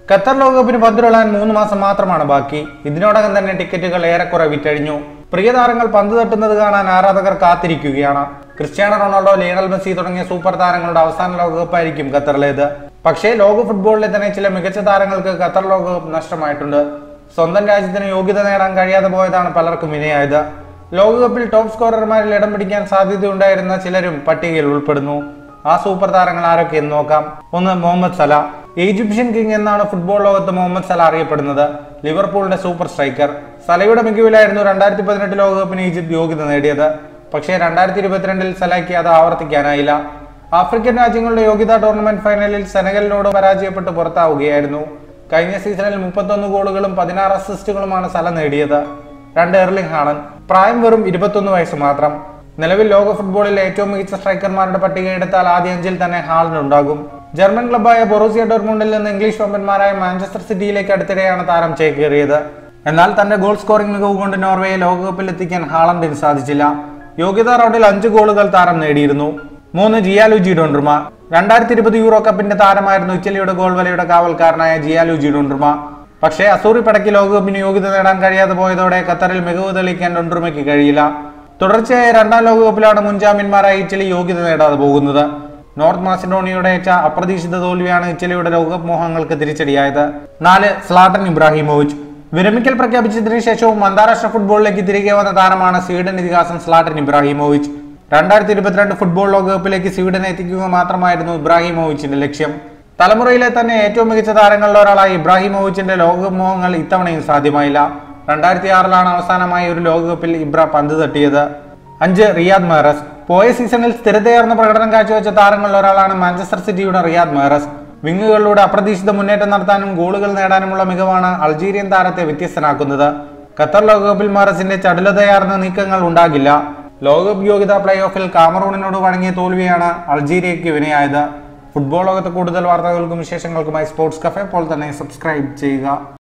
Qatar ലോകകപ്പിന് പന്തുരുളാൻ മൂന്ന് മാസം മാത്രമാണ് ബാക്കി ഇതിനോടകം തന്നെ ടിക്കറ്റുകൾ ഏറെക്കുറെ വിറ്റഴിഞ്ഞു പ്രിയ താരങ്ങൾ പന്ത് തട്ടുന്നത് കാണാൻ ആരാധകർ കാത്തിരിക്കുകയാണ് ക്രിസ്ത്യാനോ റൊണാൾഡോ ലിയണൽ മെസ്സി തുടങ്ങിയ സൂപ്പർ താരങ്ങളുടെ അവസാന ലോകകപ്പായിരിക്കും ഖത്തറിലേത് പക്ഷേ ലോക ഫുട്ബോളിലെ തന്നെ ചില മികച്ച താരങ്ങൾക്ക് ഖത്തർ ലോകകപ്പ് നഷ്ടമായിട്ടുണ്ട് സ്വന്തം രാജ്യത്തിന് യോഗ്യത നേടാൻ കഴിയാതെ പോയതാണ് പലർക്കും വിനയായത് ലോകകപ്പിൽ ടോപ്പ് സ്കോറർമാരിൽ ഇടം പിടിക്കാൻ സാധ്യതയുണ്ടായിരുന്ന ചിലരും പട്ടികയിൽ ഉൾപ്പെടുന്നു ആ സൂപ്പർ താരങ്ങൾ ആരൊക്കെയെന്ന് നോക്കാം ഒന്ന് മുഹമ്മദ് സല ഈജിപ്ഷ്യൻ കിങ് എന്നാണ് ഫുട്ബോൾ ലോകത്ത് മുഹമ്മദ് സല അറിയപ്പെടുന്നത് ലിവർപൂളിന്റെ സൂപ്പർ സ്ട്രൈക്കർ സലയുടെ മികവിലായിരുന്നു രണ്ടായിരത്തി പതിനെട്ട് ലോകകപ്പിന് ഈജിപ്ത് യോഗ്യത നേടിയത് പക്ഷേ രണ്ടായിരത്തി ഇരുപത്തിരണ്ടിൽ സലയ്ക്ക് അത് ആവർത്തിക്കാനായില്ല ആഫ്രിക്കൻ രാജ്യങ്ങളുടെ യോഗ്യതാ ടൂർണമെന്റ് ഫൈനലിൽ സെനഗലിനോട് പരാജയപ്പെട്ട് പുറത്താവുകയായിരുന്നു കഴിഞ്ഞ സീസണിൽ മുപ്പത്തൊന്ന് ഗോളുകളും പതിനാറ് അസിസ്റ്റുകളുമാണ് സല നേടിയത് രണ്ട് എർലിംഗ് ഹാളൻ പ്രായം വെറും ഇരുപത്തൊന്ന് വയസ്സ് മാത്രം നിലവിൽ ലോക ഫുട്ബോളിലെ ഏറ്റവും മികച്ച സ്ട്രൈക്കർമാരുടെ പട്ടിക എടുത്താൽ ആദ്യ അഞ്ചിൽ തന്നെ ഹാളൻ ഉണ്ടാകും ജർമ്മൻ ക്ലബായ ബൊറൂസിയ ഡോർമുണ്ടിൽ നിന്ന് ഇംഗ്ലീഷ് വമ്പന്മാരായ മാഞ്ചസ്റ്റർ സിറ്റിയിലേക്ക് അടുത്തിടെയാണ് താരം ചേക്കേറിയത് എന്നാൽ തന്റെ ഗോൾ സ്കോറിംഗ് മികവ് കൊണ്ട് നോർവേയെ ലോകകപ്പിൽ എത്തിക്കാൻ ഹാളണ്ടിന് സാധിച്ചില്ല യോഗ്യതാ റൗണ്ടിൽ അഞ്ച് ഗോളുകൾ താരം നേടിയിരുന്നു മൂന്ന് ജിയാലുജി ഡോൺഡ്രുമ രണ്ടായിരത്തി ഇരുപത് യൂറോ കപ്പിന്റെ താരമായിരുന്നു ഇറ്റലിയുടെ ഗോൾ വലയുടെ കാവൽക്കാരനായ ജിയാലുജി ഡോൺഡ്രുമ പക്ഷേ അസൂറി പടയ്ക്ക് ലോകകപ്പിന് യോഗ്യത നേടാൻ കഴിയാതെ പോയതോടെ ഖത്തറിൽ മികവ് തെളിയിക്കാൻ ഡൊൺഡ്രുമയ്ക്ക് കഴിയില്ല തുടർച്ചയായ രണ്ടാം ലോകകപ്പിലാണ് മുൻജാമ്യന്മാരായി ഇറ്റലി യോഗ്യത നേടാതെ പോകുന്നത് നോർത്ത് മാസിഡോണിയയുടെ ഏറ്റ അപ്രതീക്ഷിത തോൽവിയാണ് ഇറ്റലിയുടെ ലോകകപ്പ് മോഹങ്ങൾക്ക് തിരിച്ചടിയായത് നാല് സ്ലാട്ടൻ ഇബ്രാഹിമോവിച്ച് വിരമിക്കൽ പ്രഖ്യാപിച്ചതിന് ശേഷവും അന്താരാഷ്ട്ര ഫുട്ബോളിലേക്ക് തിരികെ വന്ന താരമാണ് സ്വീഡൻ ഇതിഹാസം സ്ലാട്ടൻ ഇബ്രാഹിമോവിച്ച് രണ്ടായിരത്തി ഇരുപത്തിരണ്ട് ഫുട്ബോൾ ലോകകപ്പിലേക്ക് സ്വീഡനെ എത്തിക്കുക മാത്രമായിരുന്നു ഇബ്രാഹിമോവിച്ചിന്റെ ലക്ഷ്യം തലമുറയിലെ തന്നെ ഏറ്റവും മികച്ച താരങ്ങളിൽ ഒരാളായ ഇബ്രാഹിമോവിച്ചിന്റെ ലോകകപ്പ് മോഹങ്ങൾ ഇത്തവണയും സാധ്യമായില്ല രണ്ടായിരത്തി ആറിലാണ് അവസാനമായി ഒരു ലോകകപ്പിൽ ഇബ്ര പന്ത് തട്ടിയത് അഞ്ച് റിയാദ് മെഹറസ് പോയ സീസണിൽ സ്ഥിരതയാർന്ന പ്രകടനം കാഴ്ചവെച്ച താരങ്ങളിൽ ഒരാളാണ് മാഞ്ചസ്റ്റർ സിറ്റിയുടെ റിയാദ് മെഹറസ് വിങ്ങുകളിലൂടെ അപ്രതീക്ഷിത മുന്നേറ്റം നടത്താനും ഗോളുകൾ നേടാനുമുള്ള മികവാണ് അൾജീരിയൻ താരത്തെ വ്യത്യസ്തനാക്കുന്നത് ഖത്തർ ലോകകപ്പിൽ മെഹറസിന്റെ ചടുലതയാർന്ന നീക്കങ്ങൾ ഉണ്ടാകില്ല ലോകകപ്പ് യോഗ്യതാ പ്ലേ ഓഫിൽ കാമറൂണിനോട് വഴങ്ങിയ തോൽവിയാണ് അൾജീരിയയ്ക്ക് വിനയായത് ഫുട്ബോൾ ലോകത്തെ കൂടുതൽ വാർത്തകൾക്കും വിശേഷങ്ങൾക്കുമായി സ്പോർട്സ് കഫേ ഇപ്പോൾ തന്നെ സബ്സ്ക്രൈബ് ചെയ്യുക